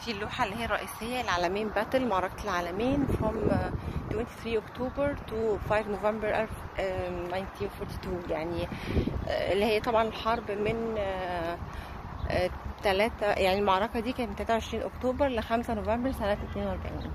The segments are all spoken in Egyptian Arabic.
دي اللوحة اللي هي الرئيسية العالمين باتل معركة العالمين from uh, 23 أكتوبر to 5 نوفمبر 1942 يعني آه، اللي هي طبعا الحرب من آه، آه، تلاتة يعني المعركة دي كانت من 23 أكتوبر ل 5 نوفمبر سنة 42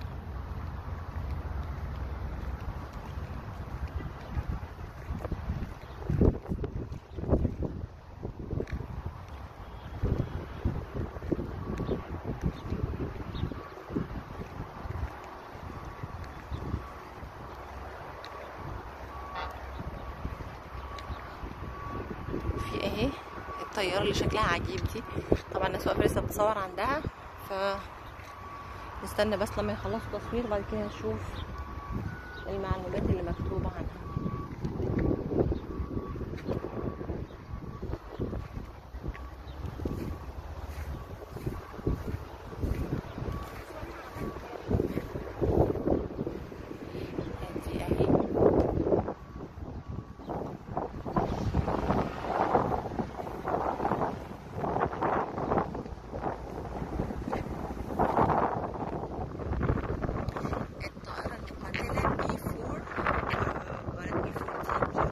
في اهي الطيارة اللي شكلها عجيب دي طبعا الناس واقفة لسه بتصور عندها ف نستنى بس لما يخلصوا تصوير بعد كده نشوف المعلومات اللي مكتوبة عنها دي اهي الطائرة المقاتلة بي 4 ولا بي 14 مش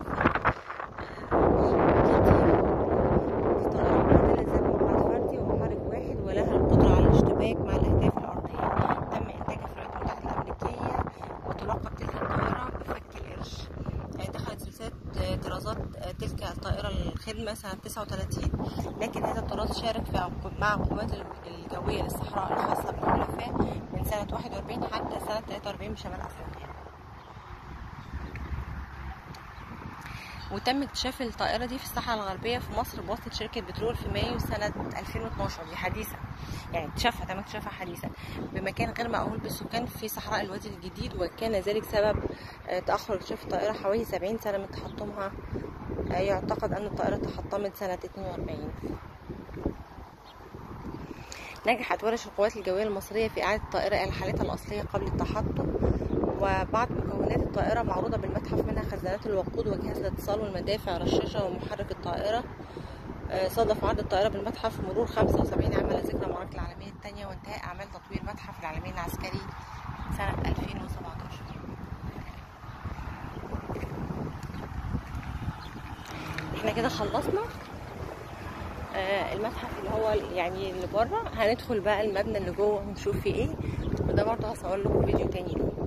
عارفة دي طائرة مقاتلة ذات مقعد فردي ومحرك واحد ولها القدرة على الاشتباك مع الأهداف الأرضية تم إنتاجها في الولايات المتحدة الأمريكية وتلقب تلك الطائرة بفك القرش يعني دخلت سلسلة طرازات تلك الطائرة الخدمة سنة 39 لكن هذا الطراز شارك في عقو- مع القوات الجوية للصحراء الخاصة بالحلفاء من سنة 41 حتى سنة 43 بشمال أفريقيا وتم اكتشاف الطائرة دي في الصحراء الغربية في مصر بواسطة شركة بترول في مايو سنة 2012 دي حديثة يعني اكتشافها تم اكتشافها حديثا بمكان غير مأهول بالسكان في صحراء الوادي الجديد وكان ذلك سبب آه، تأخر اكتشاف الطائرة حوالي 70 سنة من تحطمها آه، يعتقد أن الطائرة تحطمت سنة 42 نجحت ورش القوات الجوية المصرية في إعادة الطائرة إلى حالتها الأصلية قبل التحطم وبعض مكونات الطائرة معروضة بالمتحف منها خزانات الوقود وجهاز الاتصال والمدافع رشاشة ومحرك الطائرة آه، صادف عرض الطائرة بالمتحف مرور 75 عام على ذكرى المعركة العالمية الثانية وانتهاء أعمال تطوير متحف العالمين العسكري سنة 2017 احنا كده خلصنا آه، المتحف اللي هو يعني اللي بره هندخل بقى المبنى اللي جوه ونشوف فيه ايه وده برضه هصور لكم فيديو تاني ليه